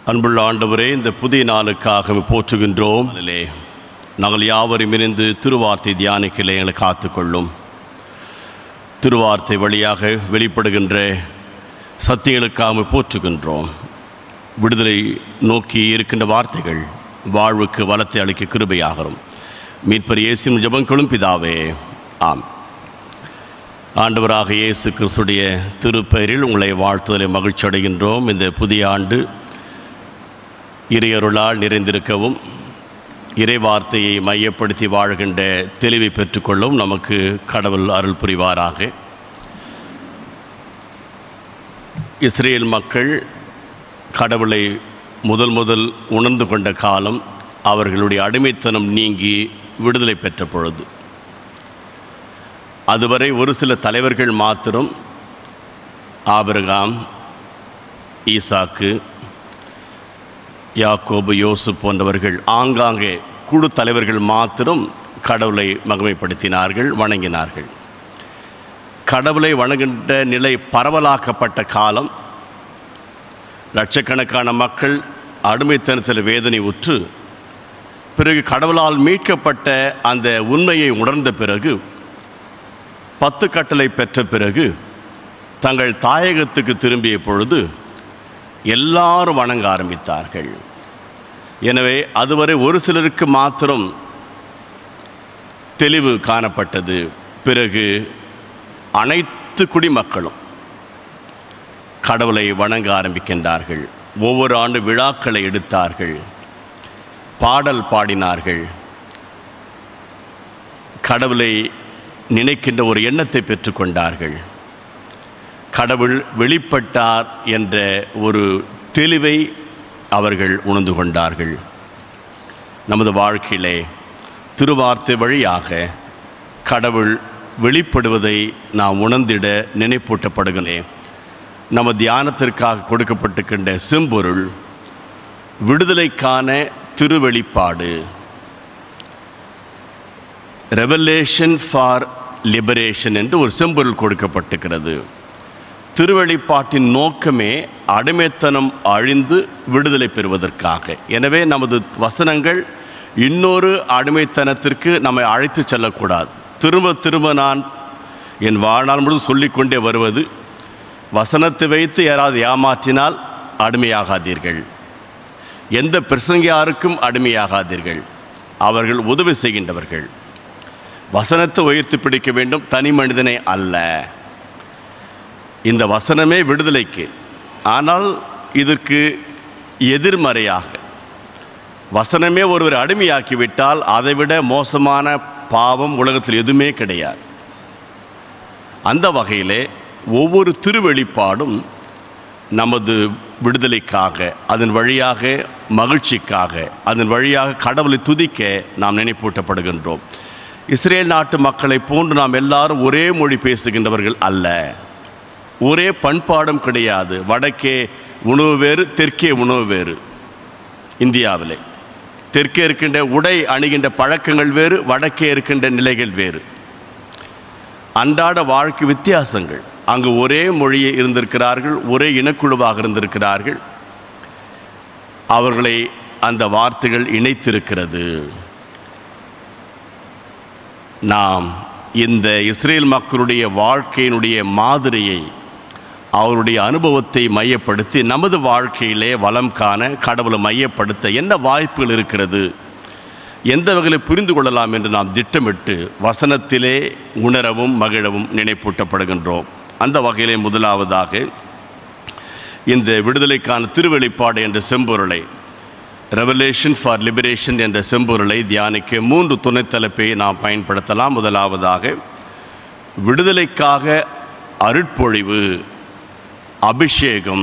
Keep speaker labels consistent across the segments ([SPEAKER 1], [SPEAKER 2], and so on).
[SPEAKER 1] அன்புள்ள ஆண்டவரே இந்த புதிய நாளுக்காக போற்றுகின்றோம் அதிலே நாங்கள் யாவரும் இணைந்து திருவார்த்தை தியானிக்கலே எங்களை காத்துக்கொள்ளும் திருவார்த்தை வழியாக வெளிப்படுகின்ற சத்தியங்களுக்காக போற்றுகின்றோம் விடுதலை நோக்கி இருக்கின்ற வார்த்தைகள் வாழ்வுக்கு வளத்தை அளிக்க கிருபையாகரும் மீட்பர் இயேசுவின் ஜெபங்களும் பிதாவே ஆம் ஆண்டவராக இயேசு கிறிஸ்துடைய திருப்பெயரில் உங்களை வாழ்த்துதலை மகிழ்ச்சி அடைகின்றோம் இந்த புதிய ஆண்டு இறையருளால் நிறைந்திருக்கவும் இறை வார்த்தையை மையப்படுத்தி வாழ்கின்ற தெளிவை பெற்றுக்கொள்ளும் நமக்கு கடவுள் அருள் புரிவாராக இஸ்ரேல் மக்கள் கடவுளை முதல் முதல் உணர்ந்து கொண்ட காலம் அவர்களுடைய அடிமைத்தனம் நீங்கி விடுதலை பெற்ற பொழுது அதுவரை ஒரு சில தலைவர்கள் மாத்திரம் ஆபிரகாம் ஈசாக்கு யாக்கோபு யோசு போன்றவர்கள் ஆங்காங்கே குழு தலைவர்கள் மாத்திரம் கடவுளை மகிமைப்படுத்தினார்கள் வணங்கினார்கள் கடவுளை வணங்குகின்ற நிலை பரவலாக்கப்பட்ட காலம் லட்சக்கணக்கான மக்கள் அடிமைத்தனத்தில் வேதனை உற்று பிறகு கடவுளால் மீட்கப்பட்ட அந்த உண்மையை உணர்ந்த பிறகு பத்து கட்டளை பெற்ற பிறகு தங்கள் தாயகத்துக்கு திரும்பிய பொழுது எல்லாரும் வணங்க ஆரம்பித்தார்கள் எனவே அதுவரை ஒரு சிலருக்கு மாத்திரம் தெளிவு காணப்பட்டது பிறகு அனைத்து குடிமக்களும் கடவுளை வணங்க ஆரம்பிக்கின்றார்கள் ஒவ்வொரு ஆண்டு விழாக்களை எடுத்தார்கள் பாடல் பாடினார்கள் கடவுளை நினைக்கின்ற ஒரு எண்ணத்தை பெற்றுக்கொண்டார்கள் கடவுள் வெளிப்பட்டார் என்ற ஒரு தெளிவை அவர்கள் உணர்ந்து கொண்டார்கள் நமது வாழ்க்கையிலே திருவார்த்தை வழியாக கடவுள் வெளிப்படுவதை நாம் உணர்ந்திட நினைப்பூட்டப்படுகிறேன் நம்ம தியானத்திற்காக கொடுக்கப்பட்டிருக்கின்ற செம்பொருள் விடுதலைக்கான திருவெளிப்பாடு ரெவலேஷன் ஃபார் லிபரேஷன் என்று ஒரு செம்பொருள் கொடுக்கப்பட்டிருக்கிறது திருவெளிப்பாட்டின் நோக்கமே அடிமைத்தனம் அழிந்து விடுதலை பெறுவதற்காக எனவே நமது வசனங்கள் இன்னொரு அடிமைத்தனத்திற்கு நம்மை அழைத்து செல்லக்கூடாது திரும்ப திரும்ப நான் என் வாழ்நாள் முழுவதும் சொல்லிக்கொண்டே வருவது வசனத்தை வைத்து யாராவது ஏமாற்றினால் அடிமையாகாதீர்கள் எந்த பிரசங்கியாருக்கும் அடிமையாகாதீர்கள் அவர்கள் உதவி செய்கின்றவர்கள் வசனத்தை உயர்த்தி பிடிக்க வேண்டும் தனி மனிதனை அல்ல இந்த வசனமே விடுதலைக்கு ஆனால் இதற்கு எதிர்மறையாக வசனமே ஒருவர் அடிமையாக்கிவிட்டால் அதைவிட மோசமான பாவம் உலகத்தில் எதுவுமே கிடையாது அந்த வகையிலே ஒவ்வொரு திருவெளிப்பாடும் நமது விடுதலைக்காக அதன் வழியாக மகிழ்ச்சிக்காக அதன் வழியாக கடவுளை துதிக்க நாம் நினைப்பூட்டப்படுகின்றோம் இஸ்ரேல் நாட்டு மக்களைப் போன்று நாம் எல்லாரும் ஒரே மொழி பேசுகின்றவர்கள் அல்ல ஒரே பண்பாடும் கிடையாது வடக்கே உணவு வேறு தெற்கே உணவு வேறு இந்தியாவிலே தெற்கே இருக்கின்ற உடை அணுகின்ற பழக்கங்கள் வேறு வடக்கே இருக்கின்ற நிலைகள் வேறு அன்றாட வாழ்க்கை வித்தியாசங்கள் அங்கு ஒரே மொழியை இருந்திருக்கிறார்கள் ஒரே இனக்குழுவாக இருந்திருக்கிறார்கள் அவர்களை அந்த வார்த்தைகள் இணைத்திருக்கிறது நாம் இந்த இஸ்ரேல் மக்களுடைய வாழ்க்கையினுடைய மாதிரியை அவருடைய அனுபவத்தை மையப்படுத்தி நமது வாழ்க்கையிலே வளம் காண கடவுளை மையப்படுத்த என்ன வாய்ப்புகள் இருக்கிறது எந்த வகையில் புரிந்து கொள்ளலாம் என்று நாம் திட்டமிட்டு வசனத்திலே உணரவும் மகிழவும் நினைப்பூட்டப்படுகின்றோம் அந்த வகையிலே முதலாவதாக இந்த விடுதலைக்கான திருவெளிப்பாடு என்ற செம்பொருளை ரெவலேஷன் ஃபார் லிபரேஷன் என்ற செம்பொருளை தியானிக்க மூன்று துணைத்தலைப்பை நாம் பயன்படுத்தலாம் முதலாவதாக விடுதலைக்காக அருட்பொழிவு அபிஷேகம்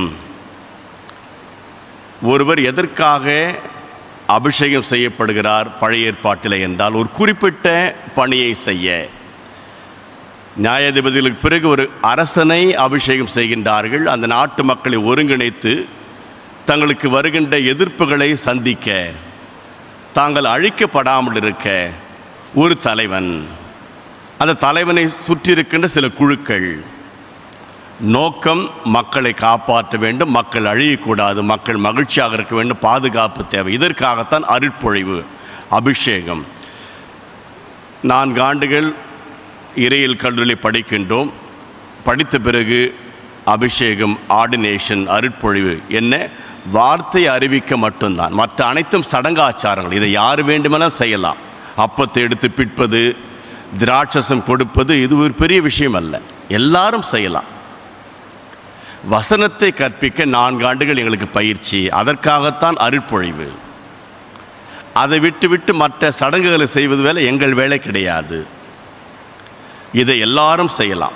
[SPEAKER 1] ஒருவர் எதற்காக அபிஷேகம் செய்யப்படுகிறார் பழைய ஏற்பாட்டில் என்றால் ஒரு குறிப்பிட்ட பணியை செய்ய நியாயாதிபதிகளுக்கு பிறகு ஒரு அரசனை அபிஷேகம் செய்கின்றார்கள் அந்த நாட்டு மக்களை ஒருங்கிணைத்து தங்களுக்கு வருகின்ற எதிர்ப்புகளை சந்திக்க தாங்கள் அழிக்கப்படாமல் இருக்க ஒரு தலைவன் அந்த தலைவனை சுற்றி இருக்கின்ற சில குழுக்கள் நோக்கம் மக்களை காப்பாற்ற வேண்டும் மக்கள் அழியக்கூடாது மக்கள் மகிழ்ச்சியாக இருக்க வேண்டும் பாதுகாப்பு தேவை இதற்காகத்தான் அருட்பொழிவு அபிஷேகம் நான்கு ஆண்டுகள் இறையில் கல்லூரி படிக்கின்றோம் படித்த பிறகு அபிஷேகம் ஆர்டினேஷன் அருட்பொழிவு என்ன வார்த்தை அறிவிக்க மட்டும்தான் மற்ற அனைத்தும் சடங்காச்சாரங்கள் இதை யார் வேண்டுமெனால் செய்யலாம் அப்பத்தை எடுத்து பிற்பது திராட்சசம் கொடுப்பது இது ஒரு பெரிய விஷயம் அல்ல எல்லாரும் செய்யலாம் வசனத்தை கற்பிக்க நான்கு ஆண்டுகள் எங்களுக்கு பயிற்சி அதற்காகத்தான் அருட்பொழிவு அதை விட்டு விட்டு மற்ற சடங்குகளை செய்வது வேலை எங்கள் வேலை கிடையாது இதை எல்லாரும் செய்யலாம்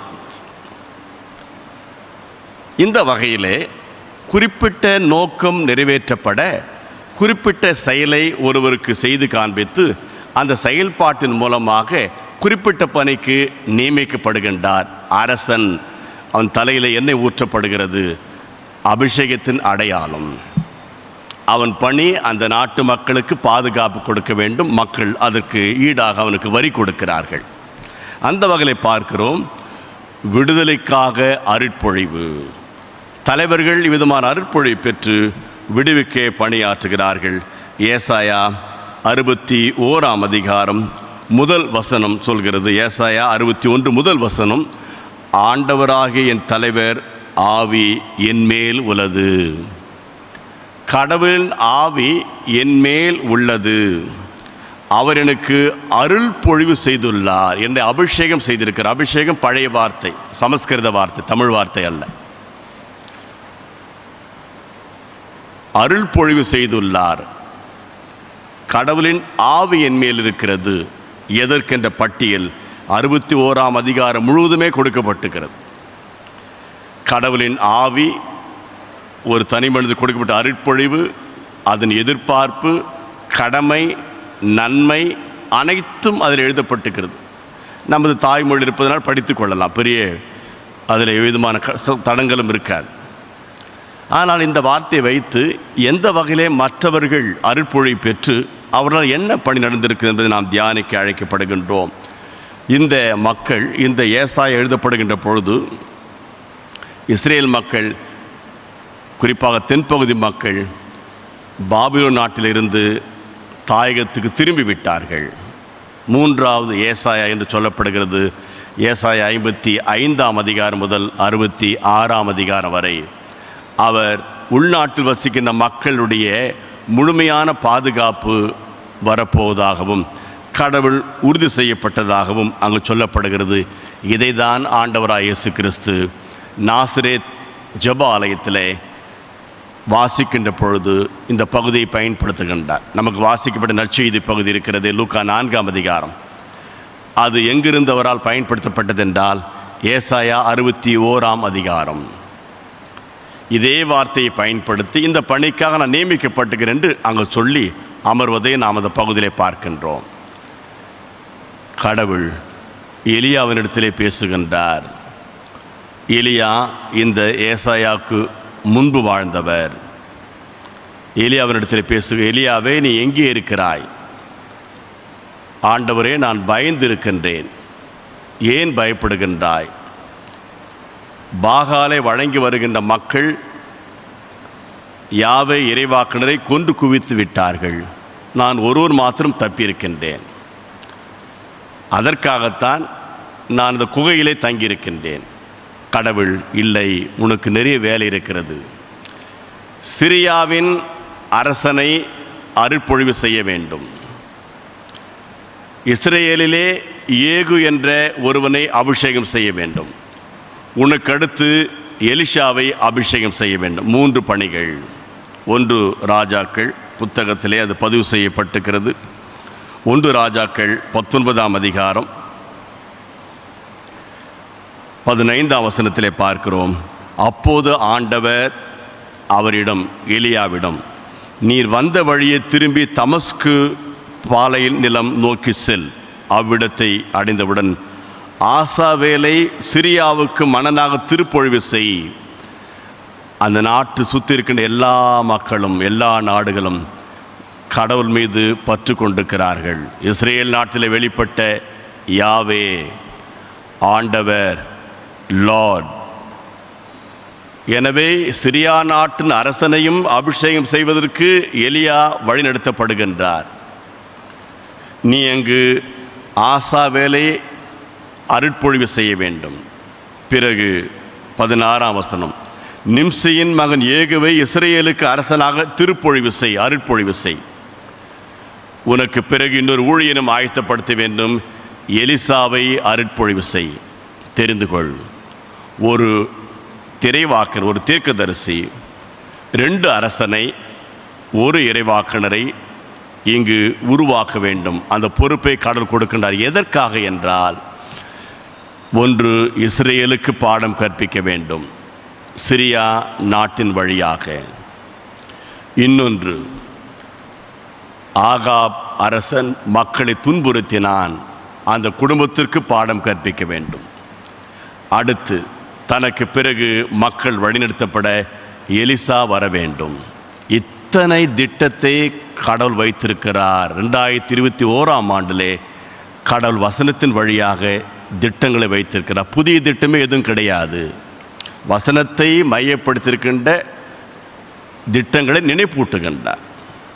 [SPEAKER 1] இந்த வகையிலே குறிப்பிட்ட நோக்கம் நிறைவேற்றப்பட குறிப்பிட்ட செயலை ஒருவருக்கு செய்து காண்பித்து அந்த செயல்பாட்டின் மூலமாக குறிப்பிட்ட பணிக்கு நியமிக்கப்படுகின்றார் அரசன் அவன் தலையில் எண்ணெய் ஊற்றப்படுகிறது அபிஷேகத்தின் அடையாளம் அவன் பணி அந்த நாட்டு மக்களுக்கு பாதுகாப்பு கொடுக்க வேண்டும் மக்கள் அதற்கு ஈடாக அவனுக்கு வரி கொடுக்கிறார்கள் அந்த வகையில் பார்க்கிறோம் விடுதலைக்காக அருட்பொழிவு தலைவர்கள் இவ்விதமான அருட்பொழிவு பெற்று விடுவிக்க பணியாற்றுகிறார்கள் ஏசாயா அறுபத்தி ஓராம் அதிகாரம் முதல் வசனம் சொல்கிறது ஏசாயா அறுபத்தி ஒன்று முதல் வசனம் ஆண்டவராகிய என் தலைவர் ஆவி என்மேல் உள்ளது கடவுளின் ஆவி என்மேல் உள்ளது அவர் எனக்கு அருள் பொழிவு செய்துள்ளார் என்னை அபிஷேகம் செய்திருக்கிறார் அபிஷேகம் பழைய வார்த்தை சமஸ்கிருத வார்த்தை தமிழ் வார்த்தை அல்ல அருள் பொழிவு செய்துள்ளார் கடவுளின் ஆவி என் மேல் இருக்கிறது எதற்கென்ற பட்டியல் அறுபத்தி ஓராம் அதிகாரம் முழுவதுமே கொடுக்கப்பட்டிருக்கிறது கடவுளின் ஆவி ஒரு தனி மனிதர் கொடுக்கப்பட்ட அருட்பொழிவு அதன் எதிர்பார்ப்பு கடமை நன்மை அனைத்தும் அதில் எழுதப்பட்டிருக்கிறது நமது தாய்மொழி இருப்பதனால் படித்து கொள்ளலாம் பெரிய அதில் விதமான க- ச- தடங்களும் இருக்காது ஆனால் இந்த வார்த்தையை வைத்து எந்த வகையிலே மற்றவர்கள் அருட்பொழி பெற்று அவர்களால் என்ன பணி நடந்திருக்கு என்பதை நாம் தியானிக்க அழைக்கப்படுகின்றோம் இந்த மக்கள் இந்த ஏசாய் எழுதப்படுகின்ற பொழுது இஸ்ரேல் மக்கள் குறிப்பாக தென்பகுதி மக்கள் பாபிலோன் நாட்டிலிருந்து தாயகத்துக்கு திரும்பி விட்டார்கள் மூன்றாவது ஏசாயா என்று சொல்லப்படுகிறது ஏசாயா ஐம்பத்தி ஐந்தாம் அதிகாரம் முதல் அறுபத்தி ஆறாம் அதிகாரம் வரை அவர் உள்நாட்டில் வசிக்கின்ற மக்களுடைய முழுமையான பாதுகாப்பு வரப்போவதாகவும் கடவுள் உறுதி செய்யப்பட்டதாகவும் அங்கு சொல்லப்படுகிறது இதைதான் ஆண்டவராய் இயேசு கிறிஸ்து நாசரேத் ஜெப ஆலயத்திலே வாசிக்கின்ற பொழுது இந்த பகுதியை பயன்படுத்துகின்றார் நமக்கு வாசிக்கப்பட்ட நற்செய்தி பகுதி இருக்கிறது லூக்கா நான்காம் அதிகாரம் அது எங்கிருந்தவரால் பயன்படுத்தப்பட்டதென்றால் ஏசாயா அறுபத்தி ஓராம் அதிகாரம் இதே வார்த்தையை பயன்படுத்தி இந்த பணிக்காக நான் நியமிக்கப்பட்டுகிறேன் என்று அங்கு சொல்லி அமர்வதை நாம் அந்த பகுதியிலே பார்க்கின்றோம் கடவுள் எலியாவினிடத்திலே பேசுகின்றார் எலியா இந்த ஏசாயாக்கு முன்பு வாழ்ந்தவர் எலியாவினிடத்தில் பேசுக எலியாவே நீ எங்கே இருக்கிறாய் ஆண்டவரே நான் பயந்திருக்கின்றேன் ஏன் பயப்படுகின்றாய் பாகாலை வழங்கி வருகின்ற மக்கள் யாவை இறைவாக்கினரை கொன்று குவித்து விட்டார்கள் நான் ஒருவர் மாத்திரம் தப்பியிருக்கின்றேன் அதற்காகத்தான் நான் இந்த குகையிலே தங்கியிருக்கின்றேன் கடவுள் இல்லை உனக்கு நிறைய வேலை இருக்கிறது சிரியாவின் அரசனை அருட்பொழிவு செய்ய வேண்டும் இஸ்ரேலிலே ஏகு என்ற ஒருவனை அபிஷேகம் செய்ய வேண்டும் உனக்கு அடுத்து எலிஷாவை அபிஷேகம் செய்ய வேண்டும் மூன்று பணிகள் ஒன்று ராஜாக்கள் புத்தகத்திலே அது பதிவு செய்யப்பட்டிருக்கிறது ஒன்று ராஜாக்கள் பத்தொன்பதாம் அதிகாரம் பதினைந்தாம் வசனத்திலே பார்க்கிறோம் அப்போது ஆண்டவர் அவரிடம் எலியாவிடம் நீர் வந்த வழியே திரும்பி தமஸ்கு பாலையில் நிலம் நோக்கி செல் அவ்விடத்தை அடைந்தவுடன் ஆசாவேலை சிரியாவுக்கு மனதாக திருப்பொழிவு செய் அந்த நாட்டு சுற்றி இருக்கின்ற எல்லா மக்களும் எல்லா நாடுகளும் கடவுள் மீது பற்று கொண்டிருக்கிறார்கள் இஸ்ரேல் நாட்டில் வெளிப்பட்ட யாவே ஆண்டவர் லார்ட் எனவே சிரியா நாட்டின் அரசனையும் அபிஷேகம் செய்வதற்கு எலியா வழிநடத்தப்படுகின்றார் நீ அங்கு ஆசாவேலை அருட்பொழிவு செய்ய வேண்டும் பிறகு பதினாறாம் வசனம் நிம்சியின் மகன் ஏகுவை இஸ்ரேலுக்கு அரசனாக திருப்பொழிவு செய் அருட்பொழிவு செய் உனக்கு பிறகு இன்னொரு ஊழியனும் ஆயத்தப்படுத்த வேண்டும் எலிசாவை அருட்பொழிவு செய் தெரிந்து கொள் ஒரு திரைவாக்கன் ஒரு தீர்க்கதரிசி ரெண்டு அரசனை ஒரு இறைவாக்கனரை இங்கு உருவாக்க வேண்டும் அந்த பொறுப்பை கடவுள் கொடுக்கின்றார் எதற்காக என்றால் ஒன்று இஸ்ரேலுக்கு பாடம் கற்பிக்க வேண்டும் சிரியா நாட்டின் வழியாக இன்னொன்று ஆகாப் அரசன் மக்களை துன்புறுத்தினான் அந்த குடும்பத்திற்கு பாடம் கற்பிக்க வேண்டும் அடுத்து தனக்கு பிறகு மக்கள் வழிநடத்தப்பட எலிசா வர வேண்டும் இத்தனை திட்டத்தை கடவுள் வைத்திருக்கிறார் ரெண்டாயிரத்தி இருபத்தி ஓராம் ஆண்டிலே கடவுள் வசனத்தின் வழியாக திட்டங்களை வைத்திருக்கிறார் புதிய திட்டமே எதுவும் கிடையாது வசனத்தை மையப்படுத்தியிருக்கின்ற திட்டங்களை நினைப்பூட்டுகின்றார்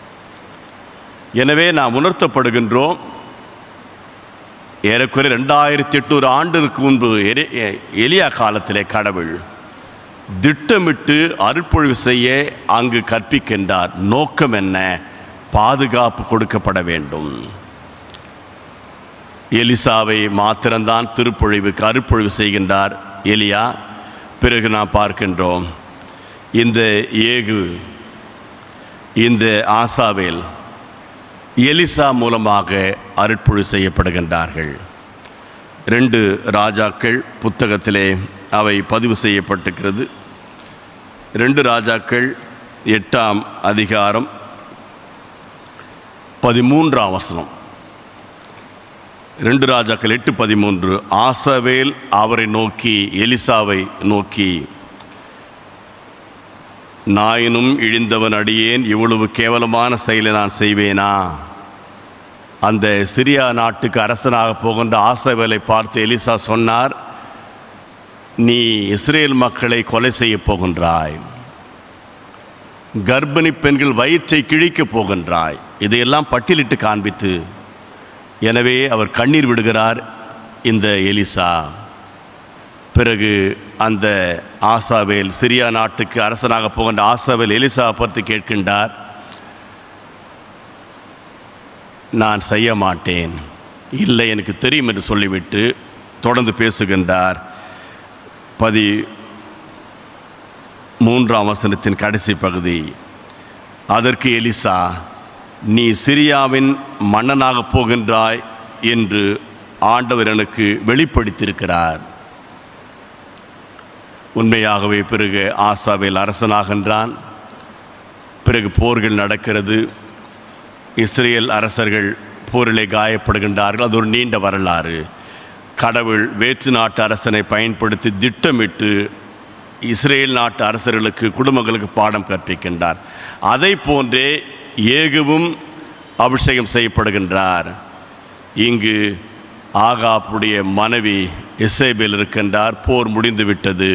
[SPEAKER 1] எனவே நாம் உணர்த்தப்படுகின்றோம் ஏறக்குறைய ரெண்டாயிரத்தி எட்நூறு ஆண்டிற்கு முன்பு எரி- எ- எலியா காலத்திலே கடவுள் திட்டமிட்டு அருட்பொழிவு செய்ய அங்கு கற்பிக்கின்றார் நோக்கம் என்ன பாதுகாப்பு கொடுக்கப்பட வேண்டும் எலிசாவை மாத்திரம்தான் திருப்பொழிவுக்கு அருட்பொழிவு செய்கின்றார் எலியா பிறகு நாம் பார்க்கின்றோம் இந்த ஏகு இந்த ஆசாவேல் எலிசா மூலமாக அருட்பொழிவு செய்யப்படுகின்றார்கள் ரெண்டு ராஜாக்கள் புத்தகத்திலே அவை பதிவு செய்யப்பட்டிருக்கிறது ரெண்டு ராஜாக்கள் எட்டாம் அதிகாரம் பதிமூன்றாம் வசனம் ரெண்டு ராஜாக்கள் எட்டு பதிமூன்று ஆசவேல் அவரை நோக்கி எலிசாவை நோக்கி நாயினும் இழிந்தவன் அடியேன் இவ்வளவு கேவலமான செயலை நான் செய்வேனா அந்த சிரியா நாட்டுக்கு அரசனாக போகின்ற ஆசவேலை பார்த்து எலிசா சொன்னார் நீ இஸ்ரேல் மக்களை கொலை செய்ய போகின்றாய் கர்ப்பிணி பெண்கள் வயிற்றை கிழிக்கப் போகின்றாய் இதையெல்லாம் பட்டியலிட்டு காண்பித்து எனவே அவர் கண்ணீர் விடுகிறார் இந்த எலிசா பிறகு அந்த ஆசாவேல் சிரியா நாட்டுக்கு அரசனாக போகின்ற ஆசாவேல் எலிசா பார்த்து கேட்கின்றார் நான் செய்ய மாட்டேன் இல்லை எனக்கு தெரியும் என்று சொல்லிவிட்டு தொடர்ந்து பேசுகின்றார் பதி மூன்றாம் வசனத்தின் கடைசி பகுதி அதற்கு எலிசா நீ சிரியாவின் மன்னனாக போகின்றாய் என்று ஆண்டவர் எனக்கு வெளிப்படுத்தியிருக்கிறார் உண்மையாகவே பிறகு ஆசாவேல் அரசனாகின்றான் பிறகு போர்கள் நடக்கிறது இஸ்ரேல் அரசர்கள் போரிலே காயப்படுகின்றார்கள் அது ஒரு நீண்ட வரலாறு கடவுள் வேற்று நாட்டு அரசனை பயன்படுத்தி திட்டமிட்டு இஸ்ரேல் நாட்டு அரசர்களுக்கு குடும்பங்களுக்கு பாடம் கற்பிக்கின்றார் அதை போன்றே ஏகுவும் அபிஷேகம் செய்யப்படுகின்றார் இங்கு ஆகாப்புடைய மனைவி இசைபேல் இருக்கின்றார் போர் முடிந்து விட்டது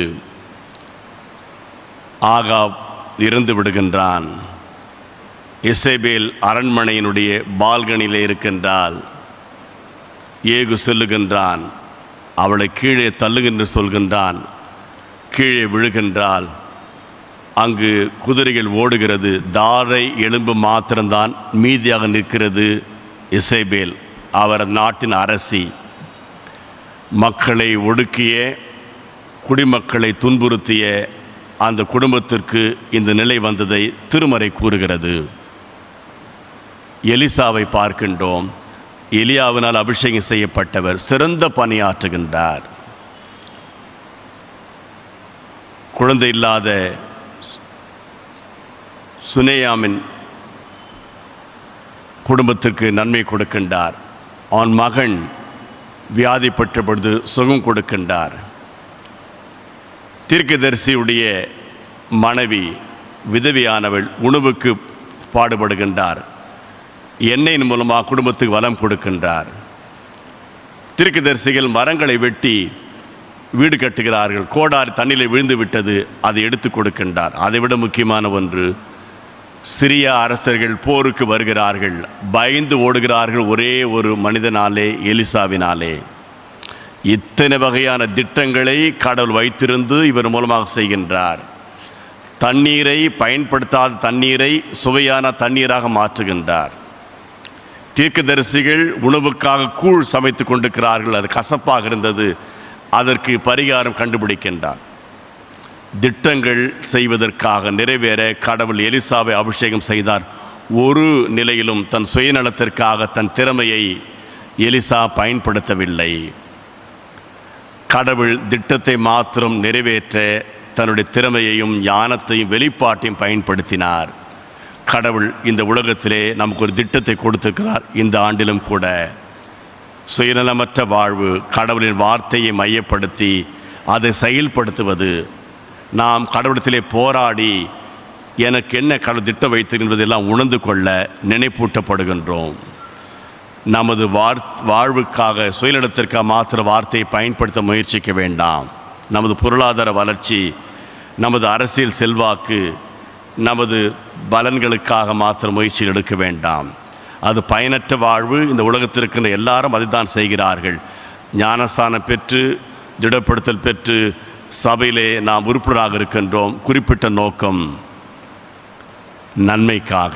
[SPEAKER 1] ஆகாப் இறந்து விடுகின்றான் இசைபேல் அரண்மனையினுடைய பால்கனிலே இருக்கின்றாள் ஏகு செல்லுகின்றான் அவளை கீழே தள்ளுகின்ற சொல்கின்றான் கீழே விழுகின்றாள் அங்கு குதிரைகள் ஓடுகிறது தாரை எலும்பு மாத்திரம்தான் மீதியாக நிற்கிறது இசைபேல் அவர் நாட்டின் அரசி மக்களை ஒடுக்கிய குடிமக்களை துன்புறுத்திய அந்த குடும்பத்திற்கு இந்த நிலை வந்ததை திருமறை கூறுகிறது எலிசாவை பார்க்கின்றோம் எலியாவினால் அபிஷேகம் செய்யப்பட்டவர் சிறந்த பணியாற்றுகின்றார் குழந்தை இல்லாத சுனேயாமின் குடும்பத்திற்கு நன்மை கொடுக்கின்றார் அவன் மகன் வியாதிப்பட்ட பொழுது சுகம் கொடுக்கின்றார் தீர்க்கதரிசியுடைய மனைவி விதவியானவள் உணவுக்கு பாடுபடுகின்றார் எண்ணெயின் மூலமாக குடும்பத்துக்கு வளம் கொடுக்கின்றார் தீர்க்கதரிசிகள் மரங்களை வெட்டி வீடு கட்டுகிறார்கள் கோடாரி தண்ணியில் விழுந்து விட்டது அதை எடுத்து கொடுக்கின்றார் அதைவிட முக்கியமான ஒன்று சிறிய அரசர்கள் போருக்கு வருகிறார்கள் பயந்து ஓடுகிறார்கள் ஒரே ஒரு மனிதனாலே எலிசாவினாலே இத்தனை வகையான திட்டங்களை கடவுள் வைத்திருந்து இவர் மூலமாக செய்கின்றார் தண்ணீரை பயன்படுத்தாத தண்ணீரை சுவையான தண்ணீராக மாற்றுகின்றார் தீர்க்கதரிசிகள் உணவுக்காக கூழ் சமைத்து கொண்டிருக்கிறார்கள் அது கசப்பாக இருந்தது அதற்கு பரிகாரம் கண்டுபிடிக்கின்றார் திட்டங்கள் செய்வதற்காக நிறைவேற கடவுள் எலிசாவை அபிஷேகம் செய்தார் ஒரு நிலையிலும் தன் சுயநலத்திற்காக தன் திறமையை எலிசா பயன்படுத்தவில்லை கடவுள் திட்டத்தை மாத்திரம் நிறைவேற்ற தன்னுடைய திறமையையும் ஞானத்தையும் வெளிப்பாட்டையும் பயன்படுத்தினார் கடவுள் இந்த உலகத்திலே நமக்கு ஒரு திட்டத்தை கொடுத்திருக்கிறார் இந்த ஆண்டிலும் கூட சுயநலமற்ற வாழ்வு கடவுளின் வார்த்தையை மையப்படுத்தி அதை செயல்படுத்துவது நாம் கடவுளத்திலே போராடி எனக்கு என்ன கடவுள் திட்டம் வைத்து என்பதெல்லாம் உணர்ந்து கொள்ள நினைப்பூட்டப்படுகின்றோம் நமது வார் வாழ்வுக்காக சுயநலத்திற்காக மாத்திர வார்த்தையை பயன்படுத்த முயற்சிக்க வேண்டாம் நமது பொருளாதார வளர்ச்சி நமது அரசியல் செல்வாக்கு நமது பலன்களுக்காக மாத்திர முயற்சி எடுக்க வேண்டாம் அது பயனற்ற வாழ்வு இந்த உலகத்தில் இருக்கின்ற எல்லாரும் அதுதான் செய்கிறார்கள் ஞானஸ்தானம் பெற்று திடப்படுத்தல் பெற்று சபையிலே நாம் உறுப்பினராக இருக்கின்றோம் குறிப்பிட்ட நோக்கம் நன்மைக்காக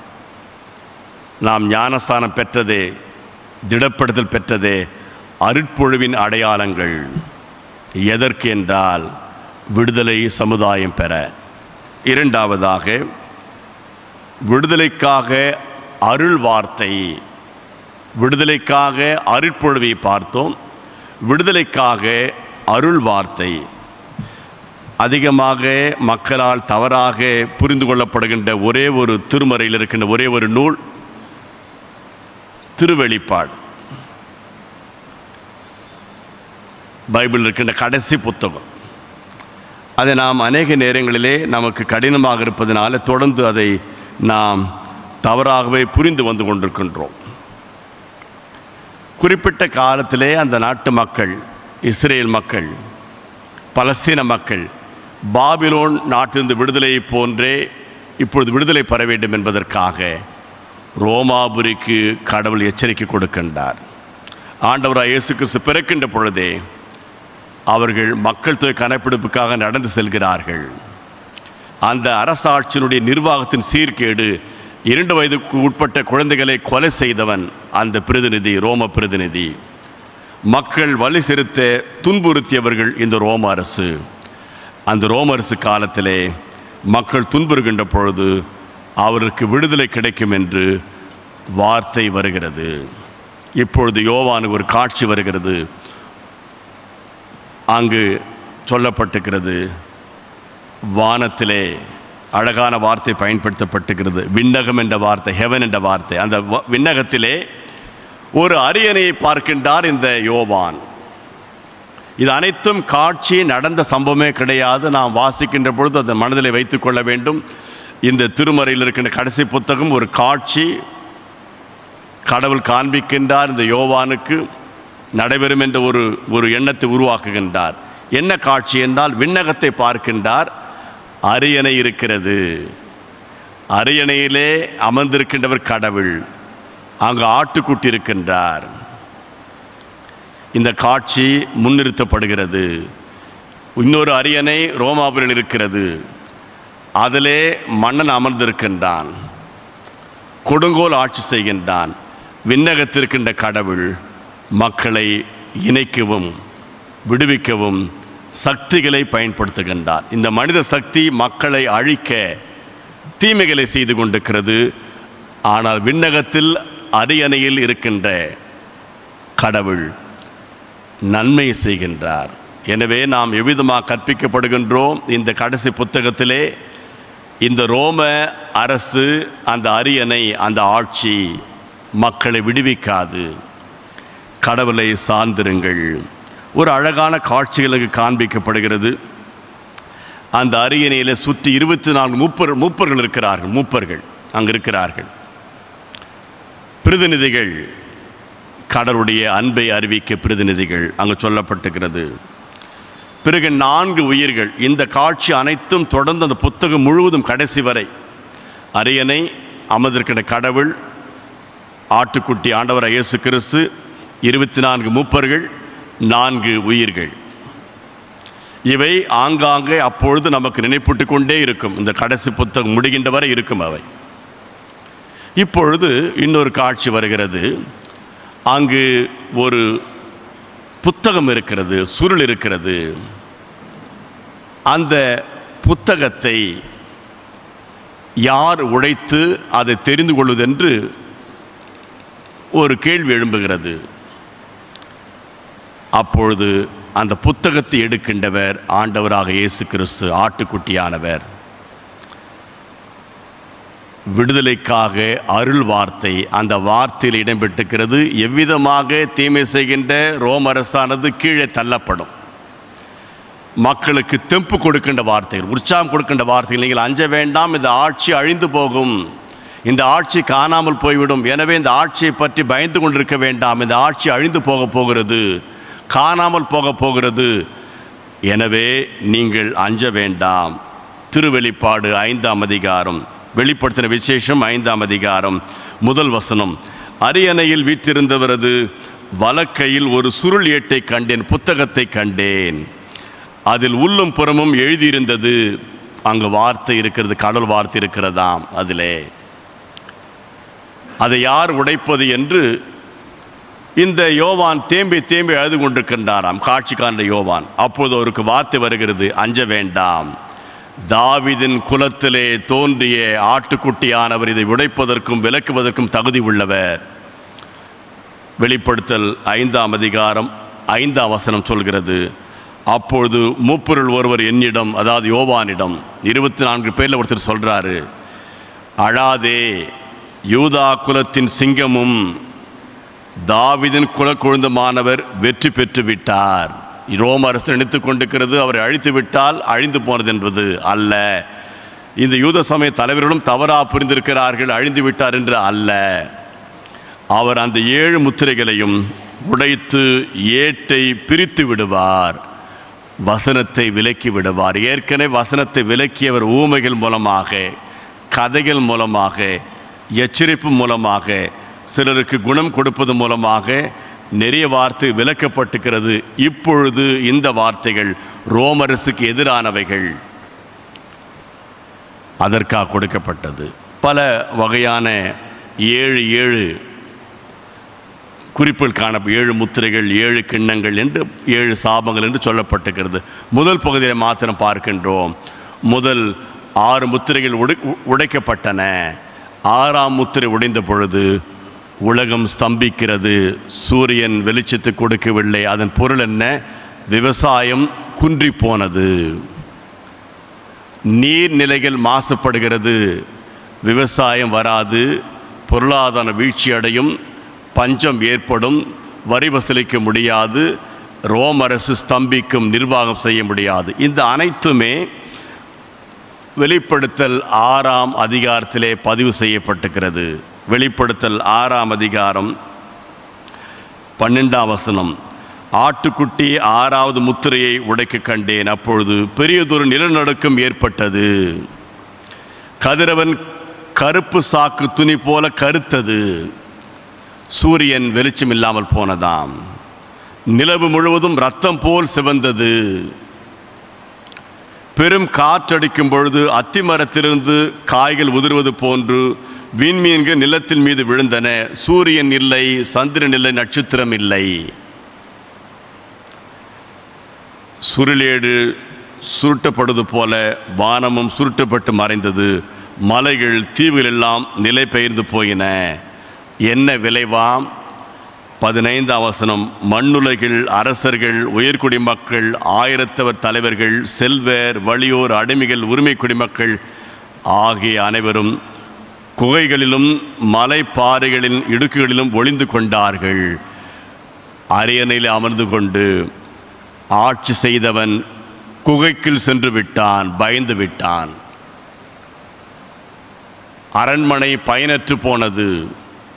[SPEAKER 1] நாம் ஞானஸ்தானம் பெற்றதே திடப்படுத்தல் பெற்றதே அருட்பொழுவின் அடையாளங்கள் எதற்கு என்றால் விடுதலை சமுதாயம் பெற இரண்டாவதாக விடுதலைக்காக அருள் வார்த்தை விடுதலைக்காக அருட்பொழுவை பார்த்தோம் விடுதலைக்காக அருள் வார்த்தை அதிகமாக மக்களால் தவறாக புரிந்து கொள்ளப்படுகின்ற ஒரே ஒரு திருமறையில் இருக்கின்ற ஒரே ஒரு நூல் திருவெளிப்பாடு பைபிள் இருக்கின்ற கடைசி புத்தகம் அதை நாம் அநேக நேரங்களிலே நமக்கு கடினமாக இருப்பதனால தொடர்ந்து அதை நாம் தவறாகவே புரிந்து வந்து கொண்டிருக்கின்றோம் குறிப்பிட்ட காலத்திலே அந்த நாட்டு மக்கள் இஸ்ரேல் மக்கள் பலஸ்தீன மக்கள் பாபிலோன் நாட்டிலிருந்து விடுதலையை போன்றே இப்பொழுது விடுதலை பெற வேண்டும் என்பதற்காக ரோமாபுரிக்கு கடவுள் எச்சரிக்கை கொடுக்கின்றார் ஆண்டவராக இயேசு கிறிஸ்து பிறக்கின்ற பொழுதே அவர்கள் மக்கள் தொகை கணக்கெடுப்புக்காக நடந்து செல்கிறார்கள் அந்த அரசாட்சியினுடைய நிர்வாகத்தின் சீர்கேடு இரண்டு வயதுக்கு உட்பட்ட குழந்தைகளை கொலை செய்தவன் அந்த பிரதிநிதி ரோம பிரதிநிதி மக்கள் வலி செலுத்த துன்புறுத்தியவர்கள் இந்த ரோம அரசு அந்த ரோம அரசு காலத்திலே மக்கள் துன்புறுகின்ற பொழுது அவருக்கு விடுதலை கிடைக்கும் என்று வார்த்தை வருகிறது இப்பொழுது யோவானுக்கு ஒரு காட்சி வருகிறது அங்கு சொல்லப்பட்டிருக்கிறது வானத்திலே அழகான வார்த்தை பயன்படுத்தப்பட்டிருக்கிறது விண்ணகம் என்ற வார்த்தை ஹெவன் என்ற வார்த்தை அந்த வ- விண்ணகத்திலே ஒரு அரியணையை பார்க்கின்றார் இந்த யோவான் இது அனைத்தும் காட்சி நடந்த சம்பவமே கிடையாது நாம் வாசிக்கின்ற பொழுது அதை மனதில் வைத்துக்கொள்ள வேண்டும் இந்த திருமறையில் இருக்கின்ற கடைசி புத்தகம் ஒரு காட்சி கடவுள் காண்பிக்கின்றார் இந்த யோவானுக்கு நடைபெறும் என்ற ஒரு ஒரு எண்ணத்தை உருவாக்குகின்றார் என்ன காட்சி என்றால் விண்ணகத்தை பார்க்கின்றார் அரியணை இருக்கிறது அரியணையிலே அமர்ந்திருக்கின்றவர் கடவுள் அங்கு ஆட்டுக்குட்டி இருக்கின்றார் இந்த காட்சி முன்னிறுத்தப்படுகிறது இன்னொரு அரியணை ரோமாபுரியில் இருக்கிறது அதிலே மன்னன் அமர்ந்திருக்கின்றான் கொடுங்கோல் ஆட்சி செய்கின்றான் விண்ணகத்திருக்கின்ற கடவுள் மக்களை இணைக்கவும் விடுவிக்கவும் சக்திகளை பயன்படுத்துகின்றார் இந்த மனித சக்தி மக்களை அழிக்க தீமைகளை செய்து கொண்டிருக்கிறது ஆனால் விண்ணகத்தில் அரியணையில் இருக்கின்ற கடவுள் நன்மை செய்கின்றார் எனவே நாம் எவ்விதமாக கற்பிக்கப்படுகின்றோம் இந்த கடைசி புத்தகத்திலே இந்த ரோம அரசு அந்த அரியணை அந்த ஆட்சி மக்களை விடுவிக்காது கடவுளை சார்ந்திருங்கள் ஒரு அழகான காட்சிகளுக்கு காண்பிக்கப்படுகிறது அந்த அரியணையில் சுற்றி இருபத்தி நான்கு மூப்பர் மூப்பர்கள் இருக்கிறார்கள் மூப்பர்கள் அங்கு இருக்கிறார்கள் பிரதிநிதிகள் கடவுளுடைய அன்பை அறிவிக்க பிரதிநிதிகள் அங்கு சொல்லப்பட்டிருக்கிறது பிறகு நான்கு உயிர்கள் இந்த காட்சி அனைத்தும் தொடர்ந்து அந்த புத்தகம் முழுவதும் கடைசி வரை அரியணை அமர்ந்திருக்கிற கடவுள் ஆட்டுக்குட்டி ஆண்டவர் இயேசு கிறிஸ்து இருபத்தி நான்கு மூப்பர்கள் நான்கு உயிர்கள் இவை ஆங்காங்கே அப்பொழுது நமக்கு நினைப்பூட்டு கொண்டே இருக்கும் இந்த கடைசி புத்தகம் முடிகின்ற வரை இருக்கும் அவை இப்பொழுது இன்னொரு காட்சி வருகிறது அங்கு ஒரு புத்தகம் இருக்கிறது சுருள் இருக்கிறது அந்த புத்தகத்தை யார் உடைத்து அதை தெரிந்து கொள்வதென்று ஒரு கேள்வி எழும்புகிறது அப்பொழுது அந்த புத்தகத்தை எடுக்கின்றவர் ஆண்டவராக இயேசு கிறிஸ்து ஆட்டுக்குட்டியானவர் விடுதலைக்காக அருள் வார்த்தை அந்த வார்த்தையில் இடம்பெற்றிருக்கிறது எவ்விதமாக தீமை செய்கின்ற ரோம் அரசானது கீழே தள்ளப்படும் மக்களுக்கு தெம்பு கொடுக்கின்ற வார்த்தைகள் உற்சாகம் கொடுக்கின்ற வார்த்தைகள் நீங்கள் அஞ்ச வேண்டாம் இந்த ஆட்சி அழிந்து போகும் இந்த ஆட்சி காணாமல் போய்விடும் எனவே இந்த ஆட்சியை பற்றி பயந்து கொண்டிருக்க வேண்டாம் இந்த ஆட்சி அழிந்து போக போகிறது காணாமல் போக போகிறது எனவே நீங்கள் அஞ்ச வேண்டாம் திருவெளிப்பாடு ஐந்தாம் அதிகாரம் வெளிப்படுத்தின விசேஷம் ஐந்தாம் அதிகாரம் முதல் வசனம் அரியணையில் வீற்றிருந்தவரது வலக்கையில் ஒரு சுருள் ஏட்டை கண்டேன் புத்தகத்தை கண்டேன் அதில் உள்ளும் புறமும் எழுதியிருந்தது அங்கு வார்த்தை இருக்கிறது கடல் வார்த்தை இருக்கிறதாம் அதிலே அதை யார் உடைப்பது என்று இந்த யோவான் தேம்பி தேம்பி அழுது கொண்டிருக்கின்றாராம் காட்சி காண்ற யோவான் அப்போது அவருக்கு வார்த்தை வருகிறது அஞ்ச வேண்டாம் தாவிதின் குலத்திலே தோன்றிய ஆட்டுக்குட்டியானவர் இதை உடைப்பதற்கும் விலக்குவதற்கும் தகுதி உள்ளவர் வெளிப்படுத்தல் ஐந்தாம் அதிகாரம் ஐந்தாம் வசனம் சொல்கிறது அப்பொழுது மூப்பொருள் ஒருவர் என்னிடம் அதாவது யோவானிடம் இருபத்தி நான்கு பேரில் ஒருத்தர் சொல்கிறாரு அழாதே யூதா குலத்தின் சிங்கமும் தாவிதின் குலக்கொழுந்தமானவர் வெற்றி பெற்று விட்டார் ரோம அரசு நினைத்து கொண்டிருக்கிறது அவரை அழித்து விட்டால் அழிந்து போனது என்பது அல்ல இந்த யூத சமய தலைவர்களும் தவறாக புரிந்திருக்கிறார்கள் அழிந்து விட்டார் என்று அல்ல அவர் அந்த ஏழு முத்திரைகளையும் உடைத்து ஏட்டை பிரித்து விடுவார் வசனத்தை விலக்கி விடுவார் ஏற்கனவே வசனத்தை விலக்கியவர் ஊமைகள் மூலமாக கதைகள் மூலமாக எச்சரிப்பு மூலமாக சிலருக்கு குணம் கொடுப்பது மூலமாக நிறைய வார்த்தை விலக்கப்பட்டிருக்கிறது இப்பொழுது இந்த வார்த்தைகள் ரோமரசுக்கு எதிரானவைகள் அதற்காக கொடுக்கப்பட்டது பல வகையான ஏழு ஏழு குறிப்பில் காண ஏழு முத்திரைகள் ஏழு கிண்ணங்கள் என்று ஏழு சாபங்கள் என்று சொல்லப்பட்டிருக்கிறது முதல் பகுதியை மாத்திரம் பார்க்கின்றோம் முதல் ஆறு முத்திரைகள் உடை உடைக்கப்பட்டன ஆறாம் முத்திரை உடைந்த பொழுது உலகம் ஸ்தம்பிக்கிறது சூரியன் வெளிச்சத்தை கொடுக்கவில்லை அதன் பொருள் என்ன விவசாயம் குன்றி போனது நீர்நிலைகள் மாசுபடுகிறது விவசாயம் வராது பொருளாதார வீழ்ச்சி அடையும் பஞ்சம் ஏற்படும் வரி வசூலிக்க முடியாது ரோம் அரசு ஸ்தம்பிக்கும் நிர்வாகம் செய்ய முடியாது இந்த அனைத்துமே வெளிப்படுத்தல் ஆறாம் அதிகாரத்திலே பதிவு செய்யப்பட்டிருக்கிறது வெளிப்படுத்தல் ஆறாம் அதிகாரம் பன்னெண்டாம் வசனம் ஆட்டுக்குட்டி ஆறாவது முத்திரையை உடைக்க கண்டேன் அப்பொழுது பெரியதொரு நிலநடுக்கம் ஏற்பட்டது கதிரவன் கருப்பு சாக்கு துணி போல கருத்தது சூரியன் வெளிச்சம் இல்லாமல் போனதாம் நிலவு முழுவதும் ரத்தம் போல் சிவந்தது பெரும் காற்றடிக்கும் பொழுது அத்திமரத்திலிருந்து காய்கள் உதிர்வது போன்று விண்மீன்கள் நிலத்தின் மீது விழுந்தன சூரியன் இல்லை சந்திரன் இல்லை நட்சத்திரம் இல்லை சுருளேடு சுருட்டப்படுவது போல வானமும் சுருட்டப்பட்டு மறைந்தது மலைகள் தீவுகள் எல்லாம் நிலை பெயர்ந்து போயின என்ன விளைவாம் பதினைந்தாம் வசனம் மண்ணுலகில் அரசர்கள் உயர்குடி மக்கள் ஆயிரத்தவர் தலைவர்கள் செல்வர் வலியோர் அடிமைகள் உரிமை குடிமக்கள் ஆகிய அனைவரும் குகைகளிலும் மலைப்பாறைகளின் இடுக்குகளிலும் ஒளிந்து கொண்டார்கள் அரியணையில் அமர்ந்து கொண்டு ஆட்சி செய்தவன் குகைக்குள் சென்று விட்டான் பயந்து விட்டான் அரண்மனை பயனற்று போனது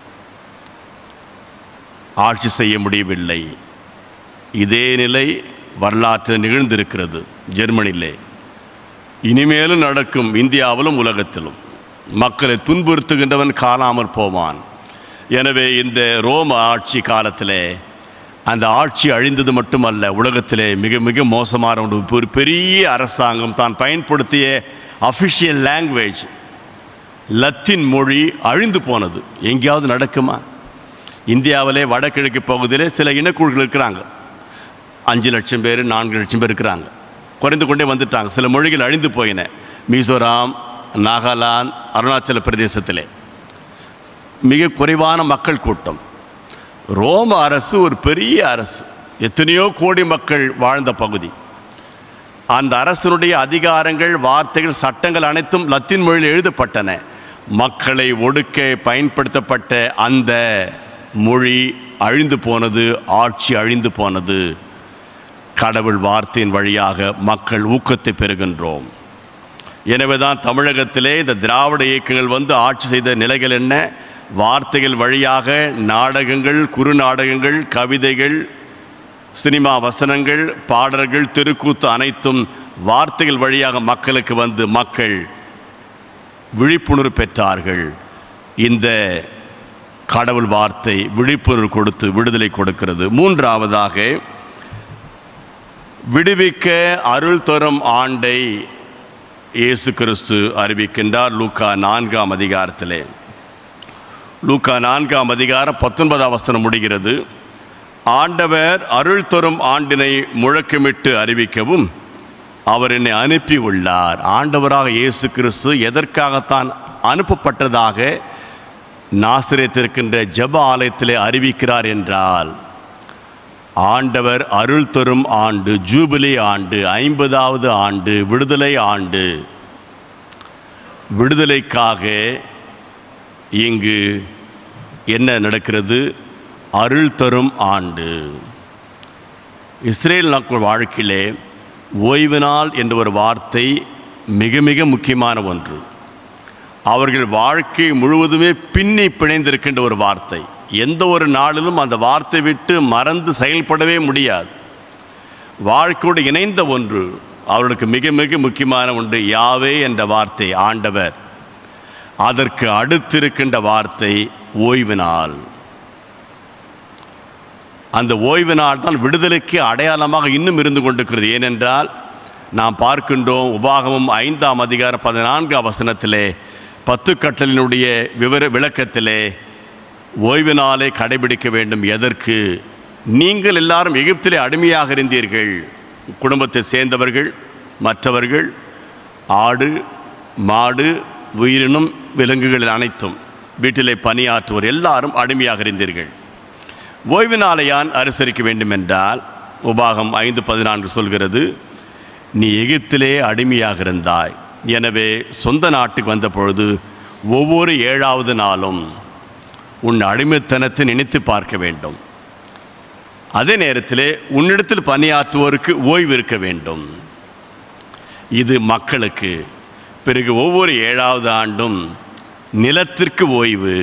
[SPEAKER 1] ஆட்சி செய்ய முடியவில்லை இதே நிலை வரலாற்று நிகழ்ந்திருக்கிறது ஜெர்மனியிலே இனிமேலும் நடக்கும் இந்தியாவிலும் உலகத்திலும் மக்களை துன்புறுத்துகின்றவன் காணாமல் போவான் எனவே இந்த ரோம ஆட்சி காலத்திலே அந்த ஆட்சி அழிந்தது மட்டுமல்ல உலகத்திலே மிக மிக மோசமான ஒரு ஒரு பெரிய அரசாங்கம் தான் பயன்படுத்திய அஃபிஷியல் லாங்குவேஜ் லத்தீன் மொழி அழிந்து போனது எங்கேயாவது நடக்குமா இந்தியாவிலே வடகிழக்கு பகுதியிலே சில இனக்குழுக்கள் இருக்கிறாங்க அஞ்சு லட்சம் பேர் நான்கு லட்சம் பேர் இருக்கிறாங்க குறைந்து கொண்டே வந்துட்டாங்க சில மொழிகள் அழிந்து போயின மிசோராம் நாகாலாந்து அருணாச்சல பிரதேசத்திலே மிக குறைவான மக்கள் கூட்டம் ரோம அரசு ஒரு பெரிய அரசு எத்தனையோ கோடி மக்கள் வாழ்ந்த பகுதி அந்த அரசனுடைய அதிகாரங்கள் வார்த்தைகள் சட்டங்கள் அனைத்தும் லத்தீன் மொழியில் எழுதப்பட்டன மக்களை ஒடுக்க பயன்படுத்தப்பட்ட அந்த மொழி அழிந்து போனது ஆட்சி அழிந்து போனது கடவுள் வார்த்தையின் வழியாக மக்கள் ஊக்கத்தை பெறுகின்றோம் எனவே தான் தமிழகத்திலே இந்த திராவிட இயக்கங்கள் வந்து ஆட்சி செய்த நிலைகள் என்ன வார்த்தைகள் வழியாக நாடகங்கள் குறுநாடகங்கள் கவிதைகள் சினிமா வசனங்கள் பாடல்கள் தெருக்கூத்து அனைத்தும் வார்த்தைகள் வழியாக மக்களுக்கு வந்து மக்கள் விழிப்புணர்வு பெற்றார்கள் இந்த கடவுள் வார்த்தை விழிப்புணர்வு கொடுத்து விடுதலை கொடுக்கிறது மூன்றாவதாக விடுவிக்க அருள் தரும் ஆண்டை இயேசு கிறிஸ்து அறிவிக்கின்றார் லூக்கா நான்காம் அதிகாரத்திலே லூக்கா நான்காம் அதிகாரம் பத்தொன்பதாம் வசனம் முடிகிறது ஆண்டவர் அருள் தரும் ஆண்டினை முழக்கமிட்டு அறிவிக்கவும் அவர் என்னை அனுப்பி உள்ளார் ஆண்டவராக இயேசு கிறிஸ்து எதற்காகத்தான் அனுப்பப்பட்டதாக நாசிரியத்திருக்கின்ற ஜெப ஆலயத்திலே அறிவிக்கிறார் என்றால் ஆண்டவர் அருள் தரும் ஆண்டு ஜூபிலி ஆண்டு ஐம்பதாவது ஆண்டு விடுதலை ஆண்டு விடுதலைக்காக இங்கு என்ன நடக்கிறது அருள் தரும் ஆண்டு இஸ்ரேல் மக்கள் வாழ்க்கையிலே ஓய்வு நாள் என்ற ஒரு வார்த்தை மிக மிக முக்கியமான ஒன்று அவர்கள் வாழ்க்கை முழுவதுமே பின்னி பிணைந்திருக்கின்ற ஒரு வார்த்தை எந்த ஒரு நாளிலும் அந்த வார்த்தை விட்டு மறந்து செயல்படவே முடியாது வாழ்க்கையோடு இணைந்த ஒன்று அவர்களுக்கு மிக மிக முக்கியமான ஒன்று யாவே என்ற வார்த்தை ஆண்டவர் அதற்கு அடுத்திருக்கின்ற வார்த்தை ஓய்வு நாள் அந்த ஓய்வு நாள் தான் விடுதலைக்கு அடையாளமாக இன்னும் இருந்து கொண்டிருக்கிறது ஏனென்றால் நாம் பார்க்கின்றோம் உபாகமம் ஐந்தாம் அதிகார பதினான்காம் வசனத்திலே பத்து கட்டளினுடைய விவர விளக்கத்திலே ஓய்வு நாளை கடைபிடிக்க வேண்டும் எதற்கு நீங்கள் எல்லாரும் எகிப்திலே அடிமையாக இருந்தீர்கள் குடும்பத்தை சேர்ந்தவர்கள் மற்றவர்கள் ஆடு மாடு உயிரினும் விலங்குகள் அனைத்தும் வீட்டிலே பணியாற்றுவோர் எல்லாரும் அடிமையாக இருந்தீர்கள் ஓய்வு நாளை யான் அனுசரிக்க வேண்டும் என்றால் உபாகம் ஐந்து பதினான்கு சொல்கிறது நீ எகிப்திலே அடிமையாக இருந்தாய் எனவே சொந்த நாட்டுக்கு வந்த பொழுது ஒவ்வொரு ஏழாவது நாளும் உன் அடிமைத்தனத்தை நினைத்து பார்க்க வேண்டும் அதே நேரத்திலே உன்னிடத்தில் பணியாற்றுவோருக்கு ஓய்வு இருக்க வேண்டும் இது மக்களுக்கு பிறகு ஒவ்வொரு ஏழாவது ஆண்டும் நிலத்திற்கு ஓய்வு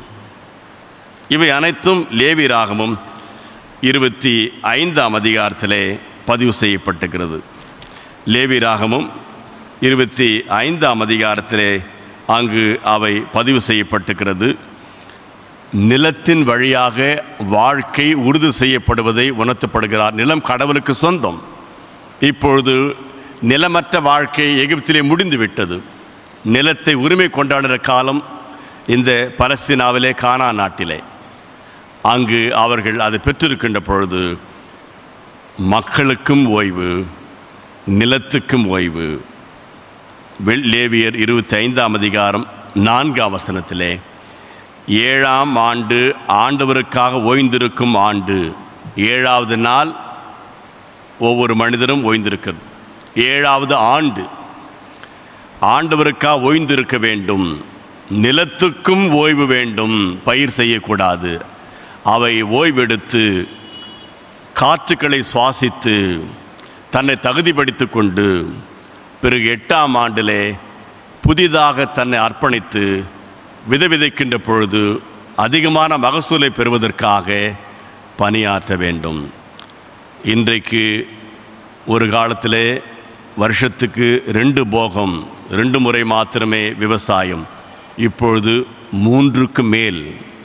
[SPEAKER 1] இவை அனைத்தும் லேவி ராகமும் இருபத்தி ஐந்தாம் அதிகாரத்திலே பதிவு செய்யப்பட்டிருக்கிறது லேவி ராகமும் இருபத்தி ஐந்தாம் அதிகாரத்திலே அங்கு அவை பதிவு செய்யப்பட்டிருக்கிறது நிலத்தின் வழியாக வாழ்க்கை உறுதி செய்யப்படுவதை உணர்த்தப்படுகிறார் நிலம் கடவுளுக்கு சொந்தம் இப்பொழுது நிலமற்ற வாழ்க்கை எகிப்திலே முடிந்து விட்டது நிலத்தை உரிமை கொண்டாடுகிற காலம் இந்த பலஸ்தீனாவிலே கானா நாட்டிலே அங்கு அவர்கள் அதை பெற்றிருக்கின்ற பொழுது மக்களுக்கும் ஓய்வு நிலத்துக்கும் ஓய்வு வெள் லேவியர் இருபத்தி ஐந்தாம் அதிகாரம் நான்காம் வசனத்திலே ஏழாம் ஆண்டு ஆண்டவருக்காக ஓய்ந்திருக்கும் ஆண்டு ஏழாவது நாள் ஒவ்வொரு மனிதரும் ஓய்ந்திருக்கிறது ஏழாவது ஆண்டு ஆண்டவருக்காக ஓய்ந்திருக்க வேண்டும் நிலத்துக்கும் ஓய்வு வேண்டும் பயிர் செய்யக்கூடாது அவை ஓய்வெடுத்து காற்றுக்களை சுவாசித்து தன்னை தகுதிப்படுத்தி கொண்டு பிறகு எட்டாம் ஆண்டிலே புதிதாக தன்னை அர்ப்பணித்து விதை விதைக்கின்ற பொழுது அதிகமான மகசூலை பெறுவதற்காக பணியாற்ற வேண்டும் இன்றைக்கு ஒரு காலத்திலே வருஷத்துக்கு ரெண்டு போகம் ரெண்டு முறை மாத்திரமே விவசாயம் இப்பொழுது மூன்றுக்கு மேல்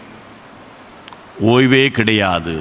[SPEAKER 1] ஓய்வே கிடையாது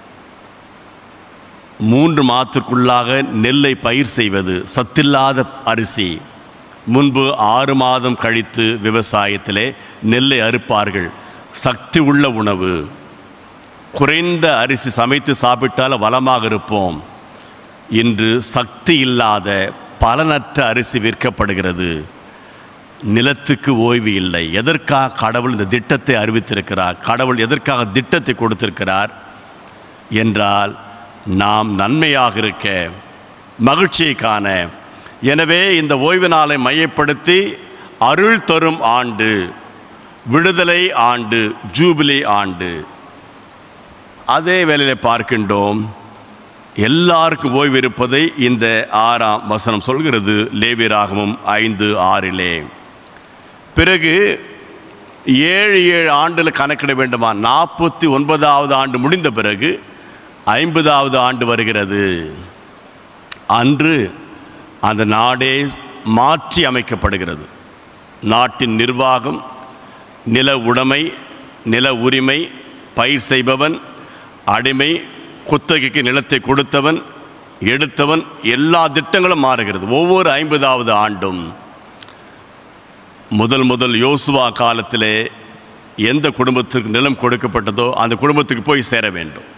[SPEAKER 1] மூன்று மாதத்திற்குள்ளாக நெல்லை பயிர் செய்வது சத்தில்லாத அரிசி முன்பு ஆறு மாதம் கழித்து விவசாயத்திலே நெல்லை அறுப்பார்கள் சக்தி உள்ள உணவு குறைந்த அரிசி சமைத்து சாப்பிட்டால் வளமாக இருப்போம் இன்று சக்தி இல்லாத பலனற்ற அரிசி விற்கப்படுகிறது நிலத்துக்கு ஓய்வு இல்லை எதற்காக கடவுள் இந்த திட்டத்தை அறிவித்திருக்கிறார் கடவுள் எதற்காக திட்டத்தை கொடுத்திருக்கிறார் என்றால் நாம் நன்மையாக இருக்க மகிழ்ச்சியை காண எனவே இந்த ஓய்வு நாளை மையப்படுத்தி அருள் தரும் ஆண்டு விடுதலை ஆண்டு ஜூபிலி ஆண்டு அதே வேளையில் பார்க்கின்றோம் எல்லாருக்கும் ஓய்வு இருப்பதை இந்த ஆறாம் வசனம் சொல்கிறது லேவியராகமும் ஐந்து ஆறிலே பிறகு ஏழு ஏழு ஆண்டில் கணக்கிட வேண்டுமா நாற்பத்தி ஒன்பதாவது ஆண்டு முடிந்த பிறகு ஐம்பதாவது ஆண்டு வருகிறது அன்று அந்த நாடே மாற்றி அமைக்கப்படுகிறது நாட்டின் நிர்வாகம் நில உடைமை நில உரிமை பயிர் செய்பவன் அடிமை குத்தகைக்கு நிலத்தை கொடுத்தவன் எடுத்தவன் எல்லா திட்டங்களும் மாறுகிறது ஒவ்வொரு ஐம்பதாவது ஆண்டும் முதல் முதல் யோசுவா காலத்திலே எந்த குடும்பத்திற்கு நிலம் கொடுக்கப்பட்டதோ அந்த குடும்பத்துக்கு போய் சேர வேண்டும்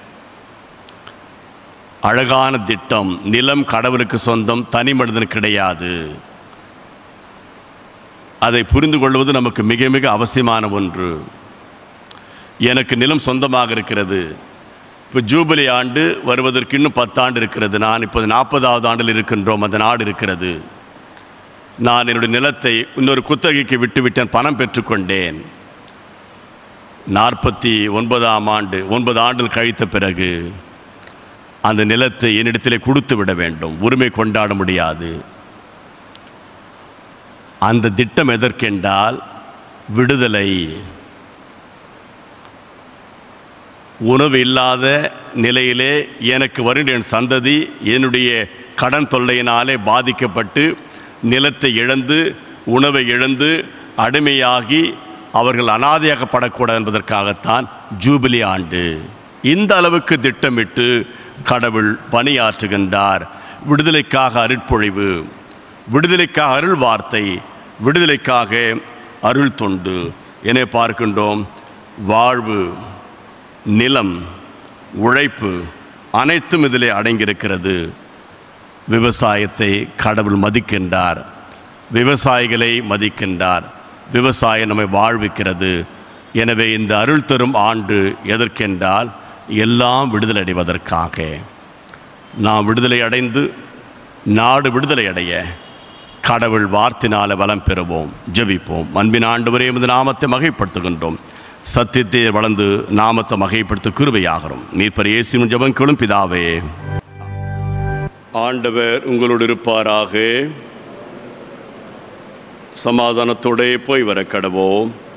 [SPEAKER 1] அழகான திட்டம் நிலம் கடவுளுக்கு சொந்தம் தனி மனிதனுக்கு கிடையாது அதை புரிந்து கொள்வது நமக்கு மிக மிக அவசியமான ஒன்று எனக்கு நிலம் சொந்தமாக இருக்கிறது இப்போ ஜூபிலி ஆண்டு வருவதற்கு இன்னும் பத்தாண்டு இருக்கிறது நான் இப்போது நாற்பதாவது ஆண்டில் இருக்கின்றோம் அந்த நாடு இருக்கிறது நான் என்னுடைய நிலத்தை இன்னொரு குத்தகைக்கு விட்டுவிட்டேன் பணம் பெற்றுக்கொண்டேன் நாற்பத்தி ஒன்பதாம் ஆண்டு ஒன்பது ஆண்டுகள் கழித்த பிறகு அந்த நிலத்தை என்னிடத்திலே கொடுத்து விட வேண்டும் உரிமை கொண்டாட முடியாது அந்த திட்டம் எதற்கென்றால் விடுதலை உணவு இல்லாத நிலையிலே எனக்கு வருகின்ற என் சந்ததி என்னுடைய கடன் தொல்லையினாலே பாதிக்கப்பட்டு நிலத்தை இழந்து உணவை இழந்து அடிமையாகி அவர்கள் அனாதையாக்கப்படக்கூடாது என்பதற்காகத்தான் ஜூபிலி ஆண்டு இந்த அளவுக்கு திட்டமிட்டு கடவுள் பணியாற்றுகின்றார் விடுதலைக்காக அருட்பொழிவு விடுதலைக்காக அருள் வார்த்தை விடுதலைக்காக அருள் தொண்டு என பார்க்கின்றோம் வாழ்வு நிலம் உழைப்பு அனைத்தும் இதிலே அடங்கியிருக்கிறது விவசாயத்தை கடவுள் மதிக்கின்றார் விவசாயிகளை மதிக்கின்றார் விவசாயம் நம்மை வாழ்விக்கிறது எனவே இந்த அருள் தரும் ஆண்டு எதற்கென்றால் எல்லாம் விடுதலை அடைவதற்காக நாம் விடுதலை அடைந்து நாடு விடுதலை அடைய கடவுள் வார்த்தினால வளம் பெறுவோம் ஜெபிப்போம் அன்பின் ஆண்டவரே எமது நாமத்தை மகைப்படுத்துகின்றோம் சத்தியத்தை வளர்ந்து நாமத்தை மகைப்படுத்த கிருபையாகிறோம் நீர்ப்பர் இயேசுவின் ஜெபங்களும் பிதாவே ஆண்டவர் உங்களோடு இருப்பாராக சமாதானத்தோடே போய் வர கடவோம்